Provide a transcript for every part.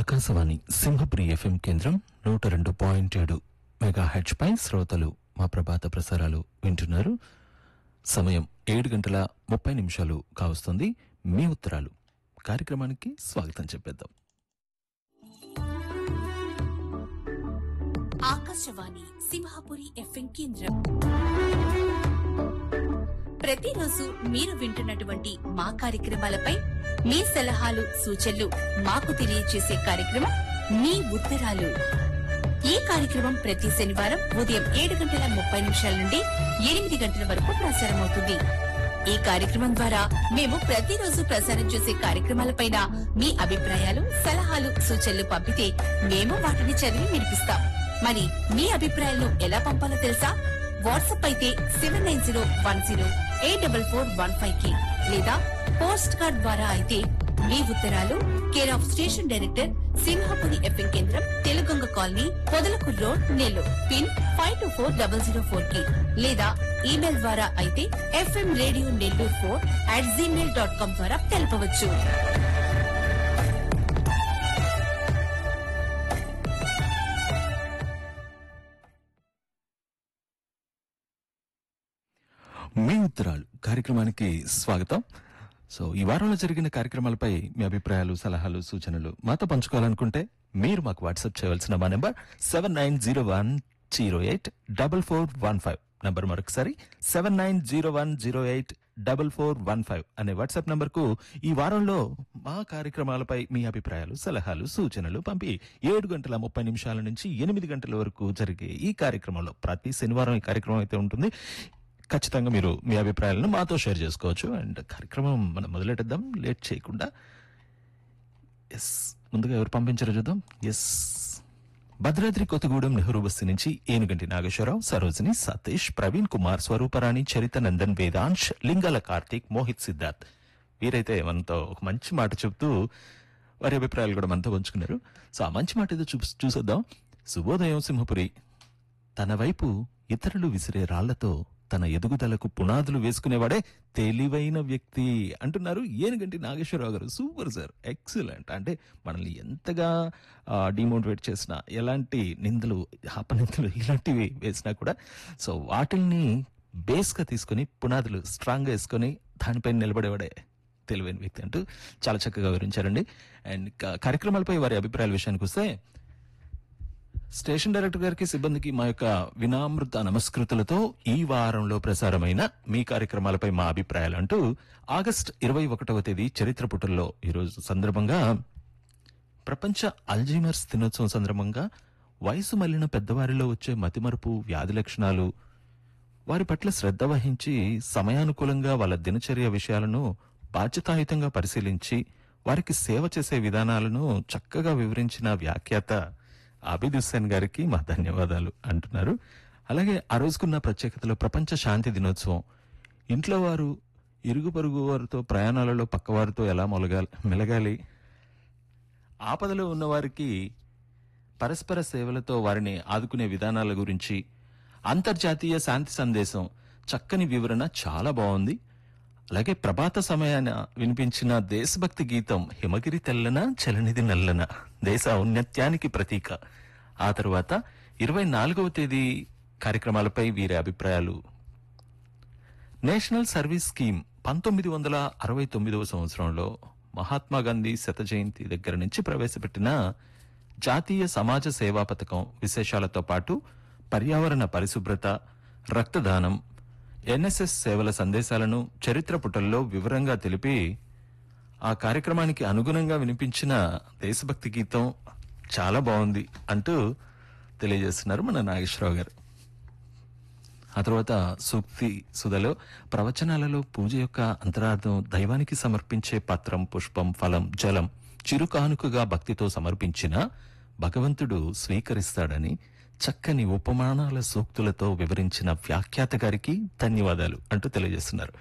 Akashvani Simhapuri FM కేంద్రం నూట రెండు పాయింట్ ఏడు మెగా హెచ్ పై శ్రోతలు మా ప్రభాత ప్రసారాలు వింటున్నారు సమయం ఏడు గంటల ముప్పై నిమిషాలు కావస్తుంది మీ ఉత్తరాలు కార్యక్రమానికి స్వాగతం చెప్పేద్దాం ఆకాశవాణి సింహాపురి ఎఫ్ఎం కేంద్రం ప్రతిరోజు మీరు వింటున్నటువంటి మా కార్యక్రమాలపై మీ సలహాలు సూచనలు మాకు తెలియజేసే కార్యక్రమం మీ ఉత్తరాలు ఈ కార్యక్రమం ప్రతి శనివారం ఉదయం ఏడు గంటల ముప్పై నిమిషాల నుండి ఎనిమిది గంటల వరకు ప్రసారమవుతుంది ఈ కార్యక్రమం ద్వారా మేము ప్రతిరోజు ప్రసారం చేసే కార్యక్రమాలపైన మీ అభిప్రాయాలు సలహాలు సూచనలు పంపితే మేము వాటిని చదివి వినిపిస్తాం మరి మీ అభిప్రాయాలను ఎలా పంపాలో తెలుసా వాట్సాప్ అయితే seven nine zero one zero eight double four one five కి లేదా పోస్ట్ కార్డ్ ద్వారా అయితే మీ ఉత్తరాలు care of station director Simhapuri FM కేంద్రం తెలుగొంగ colony Podalakur road Nellore pin five two four double zero four కి లేదా ఈమెయిల్ ద్వారా అయితే FM radio Nellore four at Gmail dot com ద్వారా తెలపవచ్చు మీ ఉత్తరాలు కార్యక్రమానికి స్వాగతం సో ఈ వారంలో జరిగిన కార్యక్రమాలపై మీ అభిప్రాయాలు సలహాలు సూచనలు మాతో పంచుకోవాలనుకుంటే మీరు మాకు వాట్సాప్ చేయవలసిన మా number seven nine zero one zero eight double four one five number మరొకసారి seven nine zero one zero eight double four one five అనే వాట్సాప్ నంబర్ కు ఈ వారంలో మా కార్యక్రమాలపై మీ అభిప్రాయాలు సలహాలు సూచనలు పంపి ఏడు గంటల ముప్పై నిమిషాల నుంచి ఎనిమిది గంటల వరకు జరిగే ఈ కార్యక్రమంలో ప్రతి శనివారం ఈ కార్యక్రమం అయితే ఉంటుంది ఖచ్చితంగా మీరు మీ అభిప్రాయాలను మాతో షేర్ చేసుకోవచ్చు అండ్ కార్యక్రమం మనం మొదలెట్టేద్దాం లేట్ చేయకుండా ఎస్ ముందుగా ఎవరు పంపించారో చూద్దాం ఎస్ భద్రాద్రి కొత్తగూడెం నెహ్రూ బస్సు నుంచి ఏనుగంటి నాగేశ్వరరావు సరోజిని సతీష్ ప్రవీణ్ కుమార్ స్వరూపరాణి చరిత నందన్ వేదాంశ్ లింగాల కార్తీక్ మోహిత్ సిద్ధార్థ్ వీరైతే మనతో ఒక మంచి మాట చెప్తూ వారి అభిప్రాయాలు కూడా మనతో పంచుకున్నారు సో ఆ మంచి మాట ఏదో చూ చూసేద్దాం శుభోదయం సింహపురి తన వైపు ఇతరులు విసిరే రాళ్లతో తన ఎదుగుదలకు పునాదులు వేసుకునేవాడే తెలివైన వ్యక్తి అంటున్నారు ఏనుగంటి నాగేశ్వరరావు గారు సూపర్ సార్ ఎక్సలెంట్ అంటే మనల్ని ఎంతగా డిమోటివేట్ చేసినా ఎలాంటి నిందలు అపనిందలు ఇలాంటివి వేసినా కూడా సో వాటిల్ని బేస్గా తీసుకొని పునాదులు స్ట్రాంగ్గా వేసుకొని దానిపైన నిలబడేవాడే తెలివైన వ్యక్తి అంటూ చాలా చక్కగా వివరించారండి అండ్ కా- కార్యక్రమాలపై వారి అభిప్రాయాల విషయానికి వస్తే స్టేషన్ డైరెక్టర్ గారికి సిబ్బందికి మా యొక్క వినామృత నమస్కృతులతో ఈ వారంలో ప్రసారమైన మీ కార్యక్రమాలపై మా అభిప్రాయాలు అంటూ ఆగస్ట్ ఇరవై ఒకటవ తేదీ చరిత్ర పుటల్లో ఈరోజు సందర్భంగా ప్రపంచ అల్జీమర్స్ దినోత్సవం సందర్భంగా వయసు మళ్లిన పెద్దవారిలో వచ్చే మతిమరుపు వ్యాధి లక్షణాలు వారి పట్ల శ్రద్ధ వహించి సమయానుకూలంగా వాళ్ళ దినచర్య విషయాలను బాధ్యతాయుతంగా పరిశీలించి వారికి సేవ చేసే విధానాలను చక్కగా వివరించిన వ్యాఖ్యాత అభిద్ హుస్సేన్ గారికి మా ధన్యవాదాలు అంటున్నారు అలాగే ఆ రోజుకున్న ప్రత్యేకతలో ప్రపంచ శాంతి దినోత్సవం ఇంట్లో వారు ఇరుగు పొరుగు వారితో ప్రయాణాలలో పక్కవారితో ఎలా మొలగాలి మెలగాలి ఆపదలో ఉన్నవారికి పరస్పర సేవలతో వారిని ఆదుకునే విధానాల గురించి అంతర్జాతీయ శాంతి సందేశం చక్కని వివరణ చాలా బాగుంది అలాగే ప్రభాత సమయాన వినిపించిన దేశభక్తి గీతం హిమగిరి తెల్లన చలనిది నల్లన దేశ ఔన్నత్యానికి ప్రతీక ఆ తరువాత ఇరవై నాలుగవ తేదీ కార్యక్రమాలపై వీరి అభిప్రాయాలు నేషనల్ సర్వీస్ స్కీమ్ పంతొమ్మిది వందల అరవై తొమ్మిదవ సంవత్సరంలో మహాత్మా గాంధీ శత జయంతి దగ్గర నుంచి ప్రవేశపెట్టిన జాతీయ సమాజ సేవా పథకం విశేషాలతో పాటు పర్యావరణ పరిశుభ్రత రక్తదానం ఎన్ఎస్ఎస్ సేవల సందేశాలను చరిత్ర పుటల్లో వివరంగా తెలిపి ఆ కార్యక్రమానికి అనుగుణంగా వినిపించిన దేశభక్తి గీతం చాలా బాగుంది అంటూ తెలియజేస్తున్నారు మన నాగేశ్వరరావు గారు ఆ తర్వాత సూక్తి సుధలో ప్రవచనాలలో పూజ యొక్క అంతరార్థం దైవానికి సమర్పించే పత్రం పుష్పం ఫలం జలం చిరుకానుకగా భక్తితో సమర్పించిన భగవంతుడు స్వీకరిస్తాడని చక్కని ఉపమానాల సూక్తులతో వివరించిన వ్యాఖ్యాత గారికి ధన్యవాదాలు అంటూ తెలియజేస్తున్నారు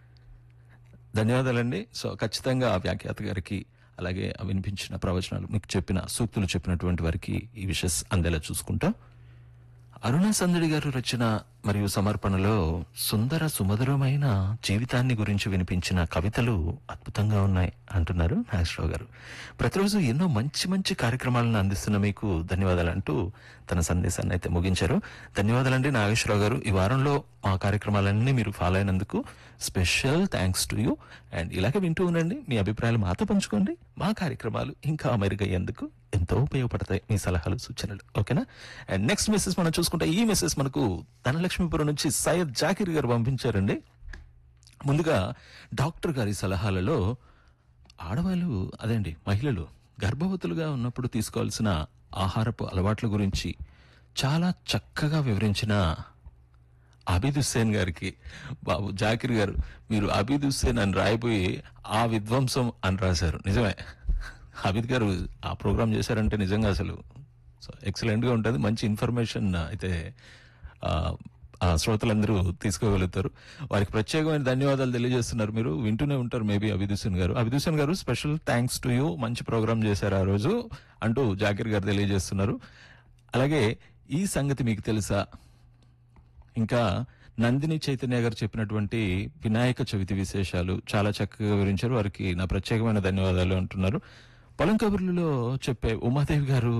ధన్యవాదాలండి సో ఖచ్చితంగా ఆ వ్యాఖ్యాత గారికి అలాగే ఆ వినిపించిన ప్రవచనాలు మీకు చెప్పిన సూక్తులు చెప్పినటువంటి వారికి ఈ విషయస్ అందేలా చూసుకుంటాం అరుణ సందడి గారు రచన మరియు సమర్పణలో సుందర సుమధురమైన జీవితాన్ని గురించి వినిపించిన కవితలు అద్భుతంగా ఉన్నాయి అంటున్నారు నాగేశ్వరరావు గారు ప్రతిరోజు ఎన్నో మంచి మంచి కార్యక్రమాలను అందిస్తున్న మీకు ధన్యవాదాలు అంటూ తన సందేశాన్ని అయితే ముగించారు ధన్యవాదాలండి నాగేశ్వరరావు గారు ఈ వారంలో మా కార్యక్రమాలన్నీ మీరు ఫాలో అయినందుకు special thanks to you and ఇలాగే వింటూ ఉండండి మీ అభిప్రాయాలు మాతో పంచుకోండి మా కార్యక్రమాలు ఇంకా మెరుగయ్యేందుకు ఎంతో ఉపయోగపడతాయి మీ సలహాలు సూచనలు ఓకేనా అండ్ నెక్స్ట్ మెసేజ్ మనం చూసుకుంటే ఈ మెసేజ్ మనకు ధనలక్ష్మీపురం నుంచి సయ్యద్ జాకిర్ గారు పంపించారండి ముందుగా డాక్టర్ గారి సలహాలలో ఆడవాళ్ళు అదేండి మహిళలు గర్భవతులుగా ఉన్నప్పుడు తీసుకోవాల్సిన ఆహారపు అలవాట్ల గురించి చాలా చక్కగా వివరించిన అబీద్ హుస్సేన్ గారికి బాబు జాకిర్ గారు మీరు అబీద్ హుస్సేన్ అని రాయిపోయి ఆ విధ్వంసం అని రాశారు నిజమే అబీద్ గారు ఆ ప్రోగ్రామ్ చేశారంటే నిజంగా అసలు సో ఎక్సలెంట్ గా ఉంటుంది మంచి ఇన్ఫర్మేషన్ అయితే ఆ, ఆ శ్రోతలందరూ తీసుకోగలుగుతారు వారికి ప్రత్యేకమైన ధన్యవాదాలు తెలియజేస్తున్నారు మీరు వింటూనే ఉంటారు మేబీ అబీద్ హుస్సేన్ గారు అబీద్ హుస్సేన్ గారు స్పెషల్ థ్యాంక్స్ టు యూ మంచి ప్రోగ్రామ్ చేశారు ఆ రోజు అంటూ జాకిర్ గారు తెలియజేస్తున్నారు అలాగే ఈ సంగతి మీకు తెలుసా ఇంకా నందిని చైతన్య గారు చెప్పినటువంటి వినాయక చవితి విశేషాలు చాలా చక్కగా వివరించారు వారికి నా ప్రత్యేకమైన ధన్యవాదాలు అంటున్నారు పొలం కబుర్లలో చెప్పే ఉమాదేవి గారు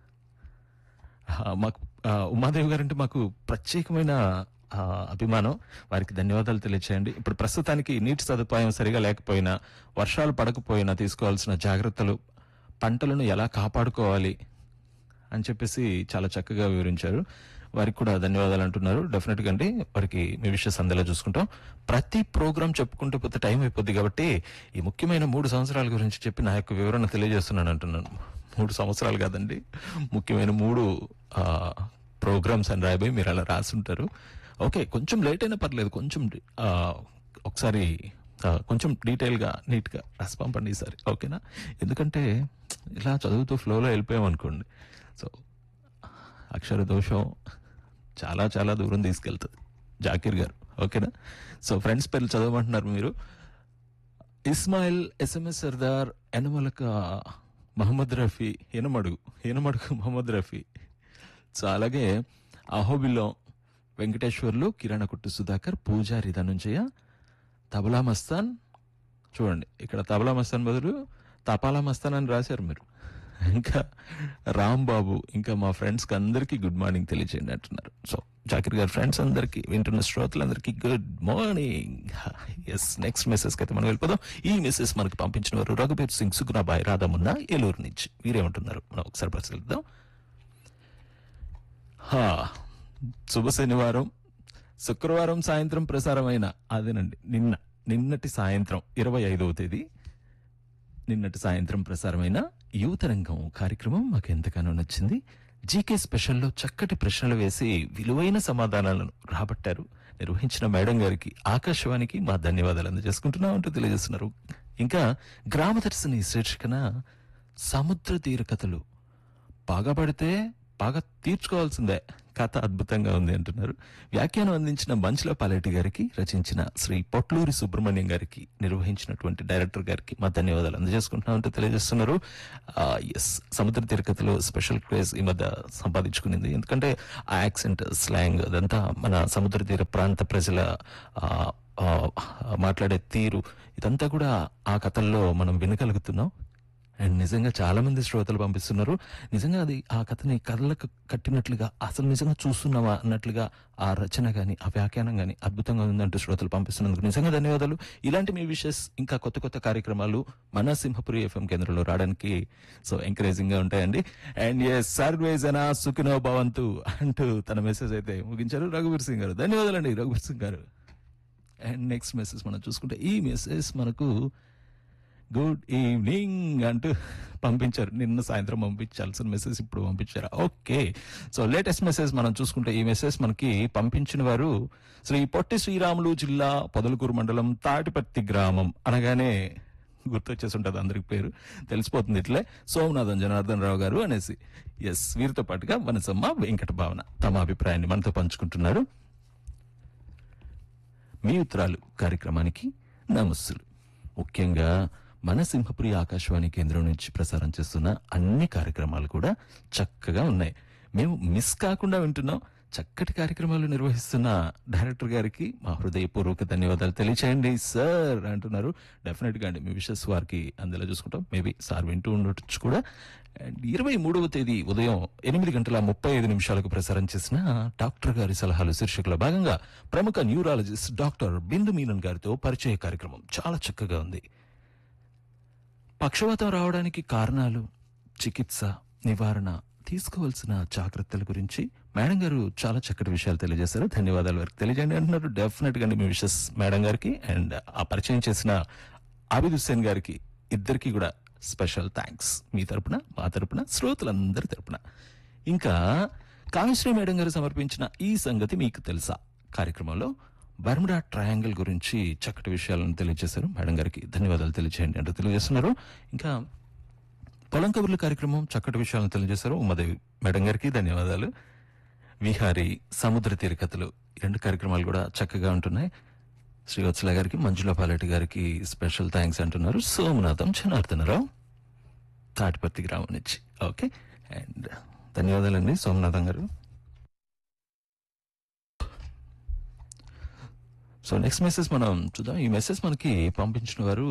ఆ, మాకు ఆ, ఉమాదేవి గారు అంటే మాకు ప్రత్యేకమైన ఆ, అభిమానం వారికి ధన్యవాదాలు తెలియచేయండి ఇప్పుడు ప్రస్తుతానికి నీటి సదుపాయం సరిగా లేకపోయినా వర్షాలు పడకపోయినా తీసుకోవాల్సిన జాగ్రత్తలు పంటలను ఎలా కాపాడుకోవాలి అని చెప్పేసి చాలా చక్కగా వివరించారు వారికి కూడా ధన్యవాదాలు అంటున్నారు డెఫినెట్ గా అండి వారికి మీ విషయస్ అందేలా చూసుకుంటాం ప్రతి ప్రోగ్రామ్ చెప్పుకుంటూ పోతే టైం అయిపోద్ది కాబట్టి ఈ ముఖ్యమైన మూడు సంవత్సరాల గురించి చెప్పి నా యొక్క వివరణ తెలియజేస్తున్నాను అంటున్నాను మూడు సంవత్సరాలు కాదండి ముఖ్యమైన మూడు ప్రోగ్రామ్స్ అని రాయబోయి మీరు అలా రాసుంటారు ఓకే కొంచెం లేట్ అయినా పర్లేదు కొంచెం ఆ, ఒకసారి ఆ, కొంచెం డీటెయిల్ గా నీట్ గా రాసి పంపండి ఈసారి ఓకేనా ఎందుకంటే ఇలా చదువుతూ ఫ్లోలో వెళ్ళిపోయాం అనుకోండి సో అక్షర దోషం చాలా చాలా దూరం తీసుకెళ్తుంది జాకీర్ గారు ఓకేనా సో ఫ్రెండ్స్ పేర్లు చదవమంటున్నారు మీరు ఇస్మాయిల్ ఎస్ఎంఎస్ సర్దార్ ఎనమలక మహమ్మద్ రఫీ ఎనమడుగు ఎనమడుగు మహమ్మద్ రఫీ సో అలాగే అహోబిలో వెంకటేశ్వర్లు కిరణ కుట్టు సుధాకర్ పూజారి ధనుంజయ తబలా మస్తాన్ చూడండి ఇక్కడ తబలా మస్తాన్ బదులు తపాలా మస్తాన్ అని రాశారు మీరు ఇంకా రాంబాబు ఇంకా మా ఫ్రెండ్స్ కి అందరికీ గుడ్ మార్నింగ్ తెలియజేయండి అంటున్నారు సో జాకిర్ గారి ఫ్రెండ్స్ అందరికీ వింటున్న శ్రోతలందరికీ good morning yes next message కి అయితే మనం వెళ్ళిపోదాం ఈ మెసేజ్ మనకు పంపించిన వారు రఘుబీర్ సింగ్ సుగుణాబాయ్ రాధమున్న ఏలూరు నుంచి వీరేమంటున్నారు మనం ఒకసారి పరిశీలిద్దాం హా, శుభ శనివారం శుక్రవారం సాయంత్రం ప్రసారమైన అదేనండి నిన్న నిన్నటి సాయంత్రం ఇరవై ఐదవ తేదీ నిన్నటి సాయంత్రం ప్రసారమైన యువతరంగం కార్యక్రమం మాకు ఎంతగానో నచ్చింది జీకే స్పెషల్లో చక్కటి ప్రశ్నలు వేసి విలువైన సమాధానాలను రాబట్టారు నిర్వహించిన మేడం గారికి ఆకాశవాణికి మా ధన్యవాదాలు అందజేసుకుంటున్నాం అంటూ తెలియజేస్తున్నారు ఇంకా గ్రామదర్శిని శీర్షికన సముద్ర తీర కథలు బాగా పడితే బాగా తీర్చుకోవాల్సిందే కథ అద్భుతంగా ఉంది అంటున్నారు వ్యాఖ్యానం అందించిన మంచుల పాలేటి గారికి రచించిన శ్రీ పొట్లూరి సుబ్రహ్మణ్యం గారికి నిర్వహించినటువంటి డైరెక్టర్ గారికి మా ధన్యవాదాలు అందజేసుకుంటున్నామంటూ తెలియజేస్తున్నారు ఎస్ సముద్ర తీర కథలో స్పెషల్ క్రేజ్ ఈ మధ్య సంపాదించుకునింది ఎందుకంటే ఆ యాక్సెంట్ స్లాంగ్ అదంతా మన సముద్ర తీర ప్రాంత ప్రజల ఆ, ఆ, మాట్లాడే తీరు ఇదంతా కూడా ఆ కథల్లో మనం వినగలుగుతున్నాం అండ్ నిజంగా చాలా మంది శ్రోతలు పంపిస్తున్నారు నిజంగా అది ఆ కథని కథలకు కట్టినట్లుగా అసలు నిజంగా చూస్తున్నావా అన్నట్లుగా ఆ రచన గాని ఆ వ్యాఖ్యానం గాని అద్భుతంగా ఉందంటూ శ్రోతలు పంపిస్తున్నందుకు నిజంగా ధన్యవాదాలు ఇలాంటి మీ విషయస్ ఇంకా కొత్త కొత్త కార్యక్రమాలు మన సింహపురి ఎఫ్ఎం కేంద్రంలో రావడానికి సో ఎంకరేజింగ్ గా ఉంటాయండి అండ్ ఎస్ సర్వేజన సుఖినో భవంతు అంటూ తన మెసేజ్ అయితే ముగించారు రఘువీర్ సింగ్ గారు ధన్యవాదాలండి రఘువీర్ సింగ్ గారు అండ్ నెక్స్ట్ మెసేజ్ మనం చూసుకుంటే ఈ మెసేజ్ మనకు గుడ్ ఈవినింగ్ అంటూ పంపించారు నిన్న సాయంత్రం పంపించాల్సిన మెసేజ్ ఇప్పుడు పంపించారు ఓకే సో లేటెస్ట్ మెసేజ్ మనం చూసుకుంటే ఈ మెసేజ్ మనకి పంపించిన వారు శ్రీ పొట్టి శ్రీరాములు జిల్లా పొదలకూరు మండలం తాటిపత్తి గ్రామం అనగానే గుర్తొచ్చేసి ఉంటుంది అందరికి పేరు తెలిసిపోతుంది ఇట్లే సోమనాథన్ జనార్దన్ రావు గారు అనేసి ఎస్ వీరితో పాటుగా వనసమ్మ వెంకట భావన తమ అభిప్రాయాన్ని మనతో పంచుకుంటున్నారు మీ ఉత్తరాలు కార్యక్రమానికి నమస్సులు ముఖ్యంగా మన సింహపురి ఆకాశవాణి కేంద్రం నుంచి ప్రసారం చేస్తున్న అన్ని కార్యక్రమాలు కూడా చక్కగా ఉన్నాయి మేము మిస్ కాకుండా వింటున్నాం చక్కటి కార్యక్రమాలు నిర్వహిస్తున్న డైరెక్టర్ గారికి మా హృదయపూర్వక ధన్యవాదాలు తెలియచేయండి సార్ అంటున్నారు డెఫినెట్ గా అండి మీ విషెస్ వారికి అందులో చూసుకుంటాం మేబీ సార్ వింటూ ఉండొచ్చు కూడా అండ్ ఇరవై మూడవ తేదీ ఉదయం ఎనిమిది గంటల ముప్పై ఐదు నిమిషాలకు ప్రసారం చేసిన డాక్టర్ గారి సలహాలు శీర్షికలో భాగంగా ప్రముఖ న్యూరాలజిస్ట్ డాక్టర్ బిందు మీనన్ గారితో పరిచయ కార్యక్రమం చాలా చక్కగా ఉంది పక్షవాతం రావడానికి కారణాలు చికిత్స నివారణ తీసుకోవాల్సిన జాగ్రత్తల గురించి మేడం గారు చాలా చక్కటి విషయాలు తెలియజేశారు ధన్యవాదాలు వారికి తెలియజేయండి అంటున్నారు డెఫినెట్ గా మీ విషెస్ మేడం గారికి అండ్ ఆ పరిచయం చేసిన ఆబిద్ హుస్సేన్ గారికి ఇద్దరికి కూడా స్పెషల్ థ్యాంక్స్ మీ తరపున మా తరపున శ్రోతలందరి తరపున ఇంకా కామేశ్వరి మేడం గారు సమర్పించిన ఈ సంగతి మీకు తెలుసా కార్యక్రమంలో బర్ముడా ట్రయాంగిల్ గురించి చక్కటి విషయాలను తెలియజేశారు మేడం గారికి ధన్యవాదాలు తెలియజేయండి అంటూ తెలియజేస్తున్నారు ఇంకా పొలం కబుర్ల కార్యక్రమం చక్కటి విషయాలను తెలియజేశారు ఉమాదేవి మేడం గారికి ధన్యవాదాలు విహారీ సముద్ర తీర కథలు ఈ రెండు కార్యక్రమాలు కూడా చక్కగా ఉంటున్నాయి శ్రీవత్సల గారికి మంజుల పాలెటి గారికి స్పెషల్ థ్యాంక్స్ అంటున్నారు సోమనాథం జనార్దనరావు తాటిపర్తి గ్రామం నుంచి ఓకే అండ్ ధన్యవాదాలండి సోమనాథం గారు సో నెక్స్ట్ మెసేజ్ మనం చూద్దాం ఈ మెసేజ్ మనకి పంపించిన వారు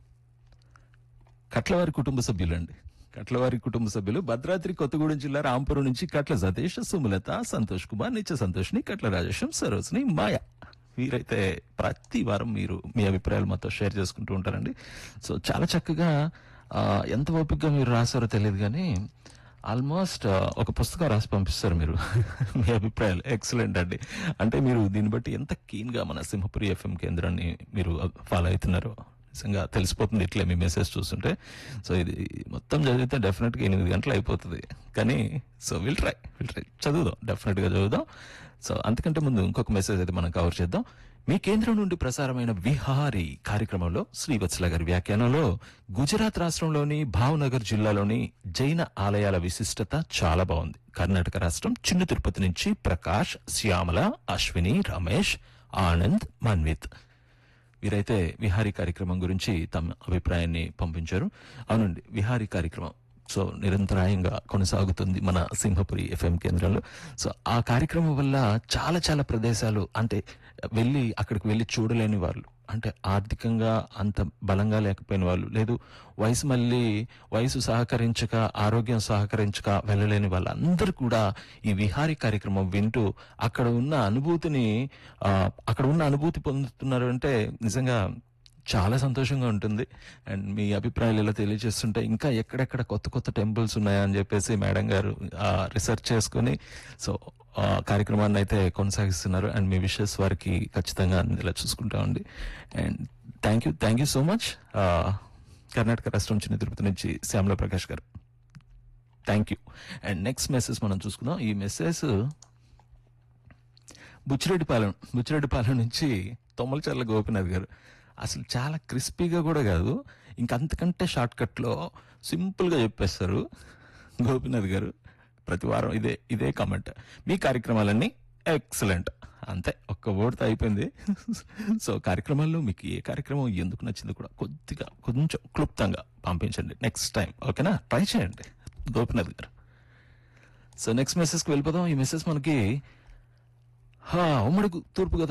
కట్లవారి కుటుంబ సభ్యులండి కట్లవారి కుటుంబ సభ్యులు భద్రాద్రి కొత్తగూడెం జిల్లా రాంపురం నుంచి కట్ల సతీష్ సుమలత సంతోష్ కుమార్ నిత్య సంతోష్ని కట్ల రాజేశం సరోజ్ని మాయ వీరైతే ప్రతి వారం మీరు మీ అభిప్రాయాలు మాతో షేర్ చేసుకుంటూ ఉంటారండి సో చాలా చక్కగా ఆ, ఎంత ఓపికగా మీరు రాశారో తెలియదు కానీ ఆల్మోస్ట్ ఒక పుస్తకం రాసి పంపిస్తారు మీరు మీ అభిప్రాయాలు ఎక్సలెంట్ అండి అంటే మీరు దీన్ని బట్టి ఎంత keen గా మన సింహపురి ఎఫ్ఎం కేంద్రాన్ని మీరు ఫాలో అవుతున్నారు నిజంగా తెలిసిపోతుంది ఇట్లే మీ మెసేజ్ చూస్తుంటే సో ఇది మొత్తం చదివితే డెఫినెట్ గా ఎనిమిది గంటలు అయిపోతుంది కానీ so will try will try చదువుదాం డెఫినెట్ గా చదువుదాం సో అంతకంటే ముందు ఇంకొక మెసేజ్ అయితే మనం కవర్ చేద్దాం మీ కేంద్రం నుండి ప్రసారమైన విహారీ కార్యక్రమంలో శ్రీవత్సల గారి వ్యాఖ్యానంలో గుజరాత్ రాష్ట్రంలోని భావనగర్ జిల్లాలోని జైన ఆలయాల విశిష్టత చాలా బాగుంది కర్ణాటక రాష్ట్రం చిన్న తిరుపతి నుంచి ప్రకాష్ శ్యామల అశ్విని రమేష్ ఆనంద్ మన్విత్ వీరైతే విహారీ కార్యక్రమం గురించి తమ అభిప్రాయాన్ని పంపించారు అవునండి విహారీ కార్యక్రమం సో నిరంతరాయంగా కొనసాగుతుంది మన సింహపురి ఎఫ్ఎం కేంద్రంలో సో ఆ కార్యక్రమం వల్ల చాలా చాలా ప్రదేశాలు అంటే వెళ్ళి అక్కడికి వెళ్ళి చూడలేని వాళ్ళు అంటే ఆర్థికంగా అంత బలంగా లేకపోయిన వాళ్ళు లేదు వయసు మళ్ళీ వయసు సహకరించక ఆరోగ్యం సహకరించక వెళ్ళలేని వాళ్ళందరూ కూడా ఈ విహారీ కార్యక్రమం వింటూ అక్కడ ఉన్న అనుభూతిని ఆ, అక్కడ ఉన్న అనుభూతి పొందుతున్నారు అంటే నిజంగా చాలా సంతోషంగా ఉంటుంది అండ్ మీ అభిప్రాయాలు ఇలా తెలియజేస్తుంటే ఇంకా ఎక్కడెక్కడ కొత్త కొత్త టెంపుల్స్ ఉన్నాయా అని చెప్పేసి మేడం గారు రీసెర్చ్ చేసుకుని సో ఆ కార్యక్రమాన్ని అయితే కొనసాగిస్తున్నారు అండ్ మీ విషెస్ వారికి ఖచ్చితంగా ఇలా చూసుకుంటామండి and thank you thank you so much Karnataka రాష్ట్రం చిన్న తిరుపతి నుంచి శ్యామల ప్రకాష్ గారు thank you and next message మనం చూసుకుందాం ఈ మెసేజ్ బుచ్చిరెడ్డిపాలెం బుచ్చిరెడ్డిపాలెం నుంచి తొమ్మలచర్ల గోపినాథ్ గారు అసలు చాలా క్రిస్పీగా కూడా కాదు ఇంకంతకంటే షార్ట్ కట్లో సింపుల్గా చెప్పేస్తారు గోపినాథ్ గారు ప్రతి వారం ఇదే ఇదే కామెంట్ మీ కార్యక్రమాలన్నీ ఎక్సలెంట్ అంతే ఒక్క ఓటుతో అయిపోయింది సో కార్యక్రమాల్లో మీకు ఏ కార్యక్రమం ఎందుకు నచ్చిందో కూడా కొద్దిగా కొంచెం క్లుప్తంగా పంపించండి నెక్స్ట్ టైం ఓకేనా ట్రై చేయండి గోపినాథ్ గారు సో నెక్స్ట్ మెసేజ్కి వెళ్ళిపోదాం ఈ మెసేజ్ మనకి హా, ఉమ్మడి గు- తూర్పు